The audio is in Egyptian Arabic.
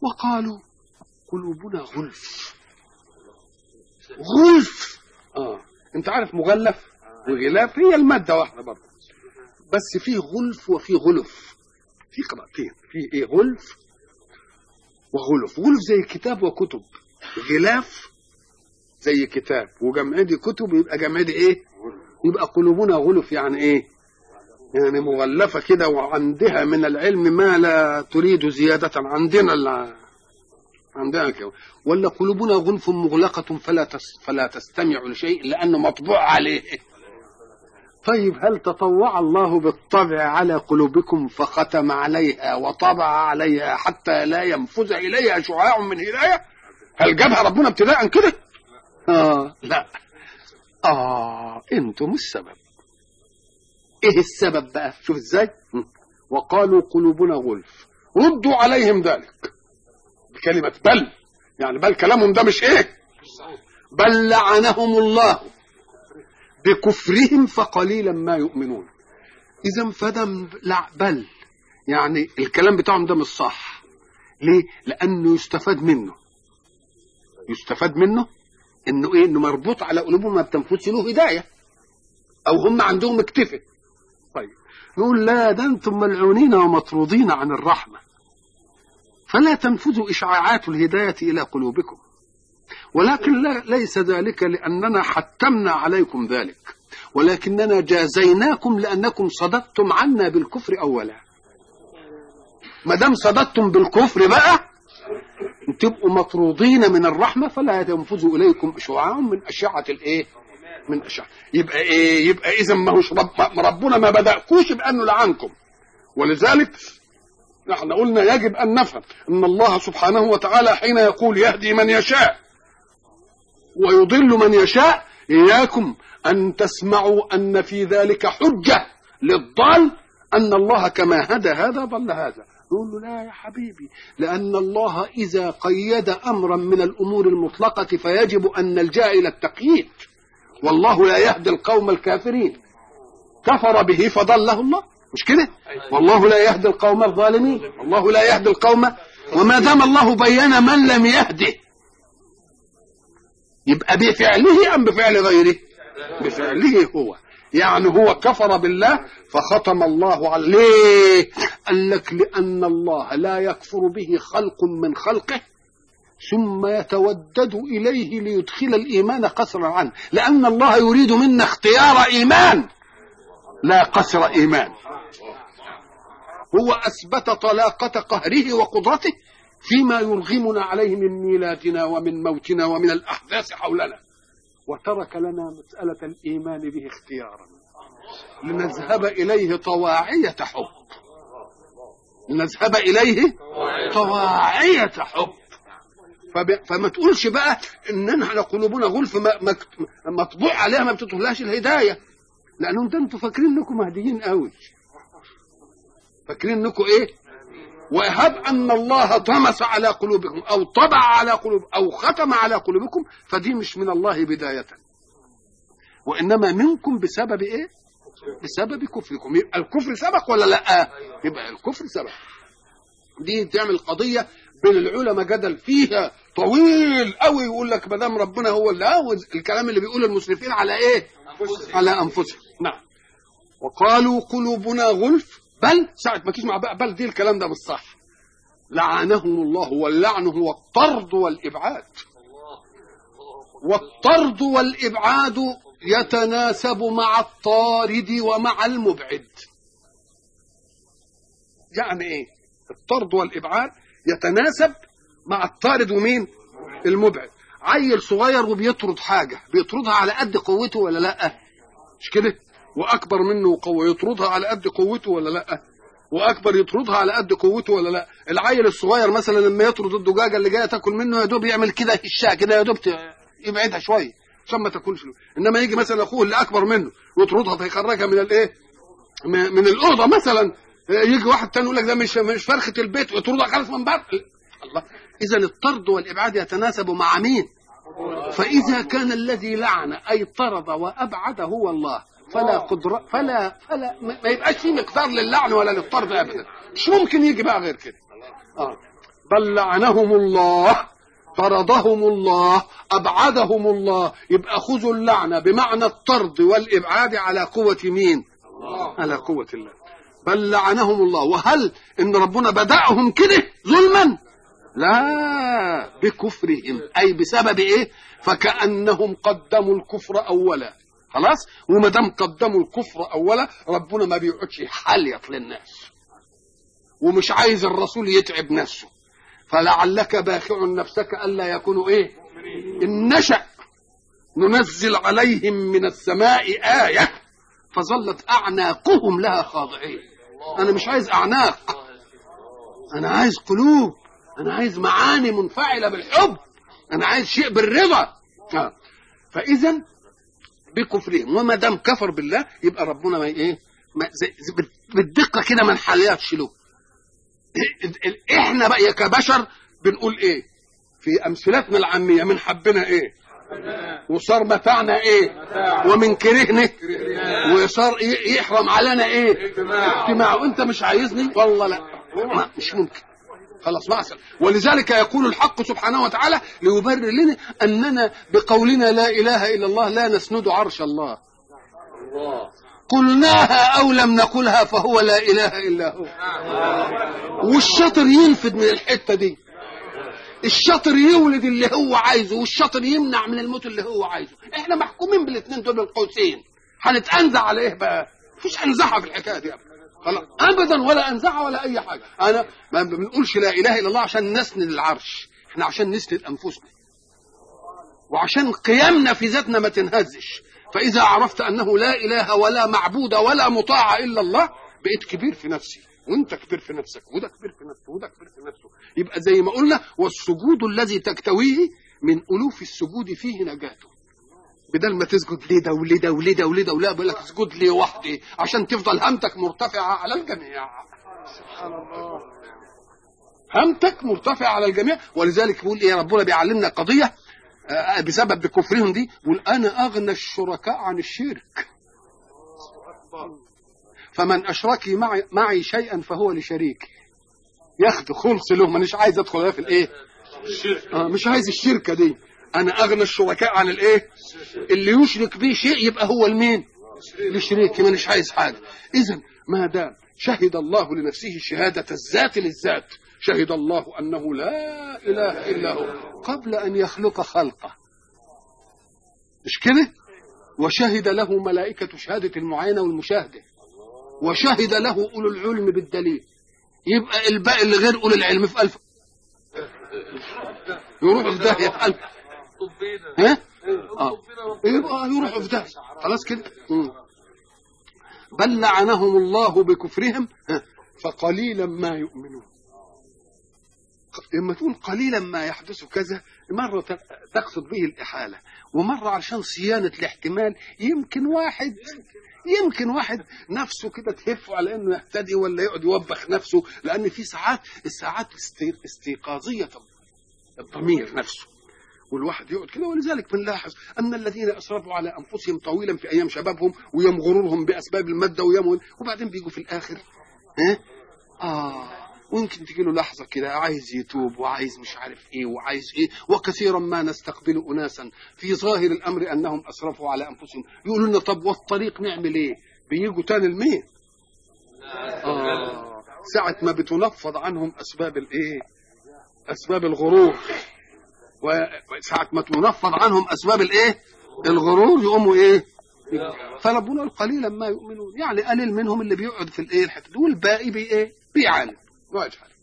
وقالوا قلوبنا غلف غلف اه انت عارف مغلف وغلاف هي الماده واحده برضه بس فيه غلف وفيه غلف في قراءتين في ايه غلف وغلف غلف زي كتاب وكتب غلاف زي كتاب وجمعدي كتب يبقى جمعدي ايه يبقى قلوبنا غلف يعني ايه يعني مغلفة كده وعندها من العلم ما لا تريد زيادة عندنا ال- عندنا كده ولا قلوبنا غلف مغلقة فلا تس فلا تستمع لشيء لأنه مطبوع عليه طيب هل تطوع الله بالطبع على قلوبكم فختم عليها وطبع عليها حتى لا ينفذ إليها شعاع من هداية هل جابها ربنا ابتداء كده آه لا آه أنتم السبب إيه السبب بقى شوف إزاي م. وقالوا قلوبنا غلف ردوا عليهم ذلك بكلمة بل يعني بل كلامهم ده مش إيه بل لعنهم الله بكفرهم فقليلا ما يؤمنون اذا فدم لا بل يعني الكلام بتاعهم ده مش صح ليه لانه يستفاد منه يستفاد منه انه ايه انه مربوط على قلوبهم ما بتنفذش له هدايه او هم عندهم اكتفاء طيب نقول لا ده انتم ملعونين ومطرودين عن الرحمه فلا تنفذوا اشعاعات الهدايه الى قلوبكم ولكن لا ليس ذلك لأننا حتمنا عليكم ذلك ولكننا جازيناكم لأنكم صددتم عنا بالكفر أولا ما دام صددتم بالكفر بقى تبقوا مطرودين من الرحمة فلا ينفذ إليكم شعاع من أشعة الإيه؟ من أشعة يبقى إيه؟ يبقى إذا ما هوش رب ربنا ما بدأكوش بأنه لعنكم ولذلك نحن قلنا يجب أن نفهم أن الله سبحانه وتعالى حين يقول يهدي من يشاء ويضل من يشاء إياكم أن تسمعوا أن في ذلك حجة للضال أن الله كما هدى هذا ضل هذا نقول له لا يا حبيبي لأن الله إذا قيد أمرا من الأمور المطلقة فيجب أن نلجأ إلى التقييد والله لا يهدي القوم الكافرين كفر به فضله الله مش كده والله لا يهدي القوم الظالمين والله لا يهدي القوم وما دام الله بين من لم يهده يبقى بفعله ام بفعل غيره بفعله هو يعني هو كفر بالله فختم الله عليه قال لك لان الله لا يكفر به خلق من خلقه ثم يتودد اليه ليدخل الايمان قصرا عنه لان الله يريد منا اختيار ايمان لا قصر ايمان هو اثبت طلاقه قهره وقدرته فيما يرغمنا عليه من ميلادنا ومن موتنا ومن الأحداث حولنا وترك لنا مسألة الإيمان به اختيارا لنذهب إليه طواعية حب لنذهب إليه طواعية حب فب... فما تقولش بقى ان احنا قلوبنا غلف ما... ما... مطبوع عليها ما بتدخلهاش الهدايه لانهم انتوا فاكرين انكم مهديين قوي فاكرين انكم ايه وهب أن الله طمس على قلوبكم أو طبع على قلوبكم أو ختم على قلوبكم فدي مش من الله بداية وإنما منكم بسبب إيه؟ بسبب كفركم يبقى الكفر سبق ولا لا؟ يبقى الكفر سبق دي تعمل قضية بين العلماء جدل فيها طويل قوي يقول لك ما دام ربنا هو اللي عاوز الكلام اللي بيقول المسرفين على ايه؟ على انفسهم نعم وقالوا قلوبنا غلف بل ساعة ما تسمع بقى بل دي الكلام ده بالصح لعنهم الله واللعن هو الطرد والإبعاد والطرد والإبعاد يتناسب مع الطارد ومع المبعد يعني ايه الطرد والإبعاد يتناسب مع الطارد ومين المبعد عيل صغير وبيطرد حاجة بيطردها على قد قوته ولا لا مش كده واكبر منه قوه يطردها على قد قوته ولا لا واكبر يطردها على قد قوته ولا لا العيل الصغير مثلا لما يطرد الدجاجه اللي جايه تاكل منه يا دوب يعمل كده هشاه كده يا دوب يبعدها شويه عشان ما تاكلش له انما يجي مثلا اخوه اللي اكبر منه يطردها فيخرجها من الايه من الاوضه مثلا يجي واحد تاني يقول لك ده مش مش فرخه البيت ويطردها خالص من بره الله اذا الطرد والابعاد يتناسب مع مين فاذا كان الذي لعن اي طرد وابعد هو الله فلا قدرة فلا فلا ما يبقاش في مقدار للعن ولا للطرد ابدا مش ممكن يجي بقى غير كده اه بل لعنهم الله طردهم الله ابعدهم الله يبقى خذوا اللعنه بمعنى الطرد والابعاد على قوه مين على قوه الله بل لعنهم الله وهل ان ربنا بداهم كده ظلما لا بكفرهم اي بسبب ايه فكانهم قدموا الكفر اولا خلاص وما دام قدموا الكفر اولا ربنا ما بيقعدش يحليط للناس ومش عايز الرسول يتعب نفسه فلعلك باخع نفسك الا يكونوا ايه ان نشا ننزل عليهم من السماء ايه فظلت اعناقهم لها خاضعين انا مش عايز اعناق انا عايز قلوب انا عايز معاني منفعله بالحب انا عايز شيء بالرضا فاذا بكفرهم وما دام كفر بالله يبقى ربنا ما ايه ما زي زي بالدقه كده ما نحلياتش له احنا بقى كبشر بنقول ايه في امثلتنا العاميه من حبنا ايه وصار متاعنا ايه ومن كرهنا وصار يحرم علينا ايه اجتماع وانت مش عايزني والله لا ما مش ممكن خلاص ما أسأل. ولذلك يقول الحق سبحانه وتعالى ليبرر لنا اننا بقولنا لا اله الا الله لا نسند عرش الله قلناها او لم نقلها فهو لا اله الا هو والشاطر ينفد من الحته دي الشاطر يولد اللي هو عايزه والشاطر يمنع من الموت اللي هو عايزه احنا محكومين بالاثنين دول بالقوسين هنتنزع على ايه بقى مفيش هنزعها في الحكايه دي خلاص ابدا ولا انزعها ولا اي حاجه انا ما بنقولش لا اله الا الله عشان نسند العرش احنا عشان نسند انفسنا وعشان قيامنا في ذاتنا ما تنهزش فاذا عرفت انه لا اله ولا معبود ولا مطاع الا الله بقيت كبير في نفسي وانت كبير في نفسك وده كبير في نفسه وده كبير في نفسه يبقى زي ما قلنا والسجود الذي تكتويه من الوف السجود فيه نجاته بدل ما تسجد لده ولده ولده ولده ولا بقول لك اسجد لي وحدي عشان تفضل همتك مرتفعه على الجميع سبحان الله همتك مرتفعه على الجميع ولذلك بيقول ايه ربنا بيعلمنا قضيه آه، بسبب كفرهم دي يقول انا اغنى الشركاء عن الشرك فمن اشركي معي, معي شيئا فهو لشريكي ياخد خلص له مانيش عايز ادخل في الايه آه مش عايز الشركه دي انا اغنى الشركاء عن الايه اللي يشرك به شيء يبقى هو المين لشريكي مانيش عايز حاجه اذا ما دام شهد الله لنفسه شهاده الذات للذات شهد الله انه لا اله الا هو قبل ان يخلق خلقه مش كده وشهد له ملائكه شهاده المعاينه والمشاهده وشهد له اولو العلم بالدليل يبقى الباقي اللي غير اولي العلم في الف يروح في داهيه في الف ها آه. يبقى يروح في داهيه خلاص كده مم. بل لعنهم الله بكفرهم ها، فقليلا ما يؤمنون لما تقول قليلا ما يحدث كذا مرة ت- تقصد به الإحالة ومرة عشان صيانة الاحتمال يمكن واحد يمكن واحد نفسه كده تهف على انه يهتدي ولا يقعد يوبخ نفسه لان في ساعات الساعات استي- استيقاظيه الضمير نفسه والواحد يقعد كده ولذلك بنلاحظ ان الذين اسرفوا على انفسهم طويلا في ايام شبابهم ويوم غرورهم باسباب الماده ويوم وبعدين بيجوا في الاخر ها اه ويمكن تجي له لحظه كده عايز يتوب وعايز مش عارف ايه وعايز ايه وكثيرا ما نستقبل اناسا في ظاهر الامر انهم اسرفوا على انفسهم يقولوا لنا طب والطريق نعمل ايه؟ بيجوا تاني المين؟ آه ساعة ما بتنفض عنهم أسباب الإيه؟ أسباب الغرور وساعة ما تنفض عنهم أسباب الإيه؟ الغرور يقوموا إيه؟ فربنا يقول قليلا ما يؤمنون يعني قليل منهم اللي بيقعد في الإيه الحتة دي والباقي بي إيه؟ بيعاند واجهل